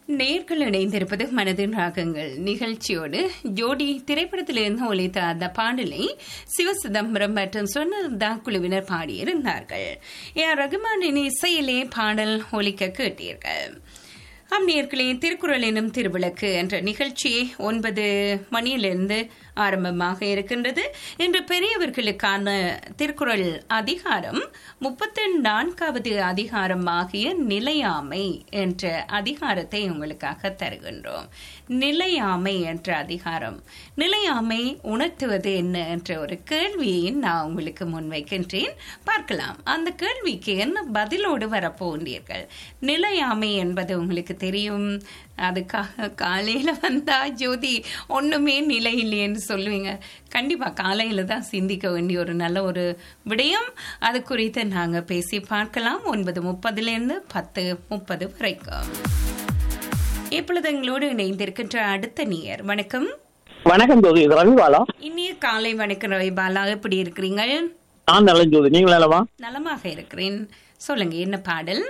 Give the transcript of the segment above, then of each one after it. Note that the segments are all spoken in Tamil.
நேர்கள் இணைந்திருப்பது மனதின் ராகங்கள் நிகழ்ச்சியோடு ஜோடி திரைப்படத்திலிருந்து ஒலித்த அந்த பாடலை சிவசிதம்பரம் மற்றும் சொன்னதா குழுவினர் பாடியிருந்தார்கள் ஏ ஆர் ரகுமானின் இசையிலே பாடல் ஒலிக்க கேட்டீர்கள் அம்னியர்களே திருக்குறள் எனும் திருவிளக்கு என்ற நிகழ்ச்சி ஒன்பது மணியிலிருந்து ஆரம்பமாக இருக்கின்றது இன்று பெரியவர்களுக்கான திருக்குறள் அதிகாரம் முப்பத்தி நான்காவது அதிகாரமாகிய நிலையாமை என்ற அதிகாரத்தை உங்களுக்காக தருகின்றோம் நிலையாமை என்ற அதிகாரம் நிலையாமை உணர்த்துவது என்ன என்ற ஒரு கேள்வியை நான் உங்களுக்கு முன்வைக்கின்றேன் பார்க்கலாம் அந்த கேள்விக்கு என்ன பதிலோடு வரப்போகிறீர்கள் நிலையாமை என்பது உங்களுக்கு தெரியும் அதுக்காக காலையில வந்தா ஜோதி ஒண்ணுமே நிலை இல்லையேன்னு சொல்லுவீங்க கண்டிப்பா காலையில தான் சிந்திக்க வேண்டிய ஒரு நல்ல ஒரு விடயம் அது குறித்து நாங்க பேசி பார்க்கலாம் ஒன்பது முப்பதுல இருந்து பத்து முப்பது வரைக்கும் இப்பொழுது எங்களோடு இணைந்திருக்கின்ற அடுத்த நீயர் வணக்கம் வணக்கம் ஜோதி இது ரவிபாலா இனிய காலை வணக்கம் ரவி பாலா எப்படி இருக்கிறீங்க நான் நல்ல ஜோதி நீங்கள் நல்லவா நலமாக இருக்கிறேன் சொல்லுங்க என்ன பாடல்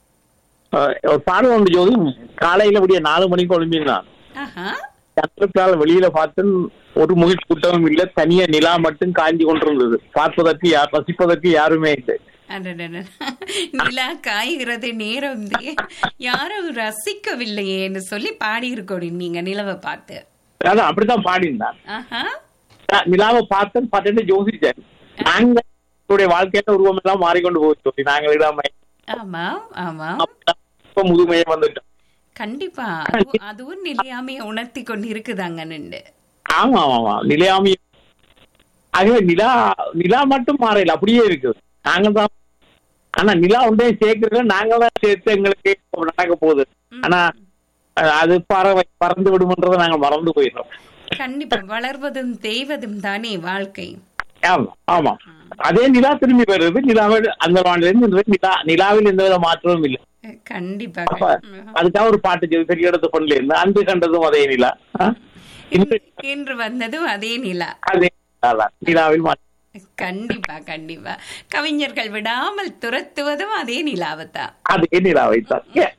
அஹ், ஒரு பாடல் உண்டு ஜோதி காலையில விடிய நாலு மணிக்கு எழும்பினான் ஆஹா சத்திரத்தால் வெளியில பார்த்து ஒரு முகில் கூட்டமும் இல்ல தனியா நிலா மட்டும் காஞ்சி கொண்டிருந்தது பார்ப்பதற்கு யார் ரசிப்பதற்கு யாருமே இல்லை அடடட. நிலா காய்கிறது நேரம் இது. யாரும் ரசிக்கவில்லையேன்னு சொல்லி பாடி இருக்கணும் நீங்க நிலவை பார்த்து அதான் அப்படித்தான் பாடினான் ஆஹா நான் நிலாவை பார்த்தேன் பார்த்துட்டு ஜோதிச்சேன் நாங்க எங்களுடைய வாழ்க்கையில உருவம் எல்லாம் மாறிக்கொண்டு போச்சு ஜோதி நாங்கள் இடாம ஆமா ஆமா இப்ப முதுமையை வந்துட்டோம் கண்டிப்பா அது- அதுவும் நிலையாமைய உணர்த்தி கொண்டு இருக்குதாங்க நின்று ஆமா ஆமா ஆமா நிலையாமி ஆகவே நிலா நிலா மட்டும் மாறல அப்படியே இருக்கு நாங்க தான் ஆனா நிலா ஒன்றே சேர்க்கறது நாங்க தான் சேர்த்து எங்களுக்கு நடக்க போகுது ஆனா அஹ், அது பறவை பறந்து விடுமன்றதை நாங்க மறந்து போயிடுறோம் கண்டிப்பா வளர்வதும் தேய்வதும் தானே வாழ்க்கை ஆமா ஆமா அதே நிலா திரும்பி வருது நிலாவில் அந்த வானிலிருந்து இந்த நிலா நிலாவில் எந்த வித மாற்றமும் இல்லை கண்டிப்பா அப்ப அதுக்காக ஒரு பாட்டு சொல்லி பெரிய இடத்து பண்ணல இருந்து அன்று கண்டதும் அதே நிலா ஆ? இன்று இன்று வந்ததும் அதே நிலா அதே நிலா தான். நிலாவில் மாற்றம் கண்டிப்பா கண்டிப்பா கவிஞர்கள் விடாமல் துரத்துவதும் அதே நிலாவைத்தான் அதே நிலாவை தான் ஏ,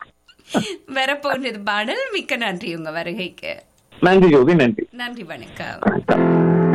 வரப்போன்றது பாடல் மிக்க நன்றி உங்க வருகைக்கு நன்றி ஜோதி நன்றி நன்றி வணக்கம் வணக்கம்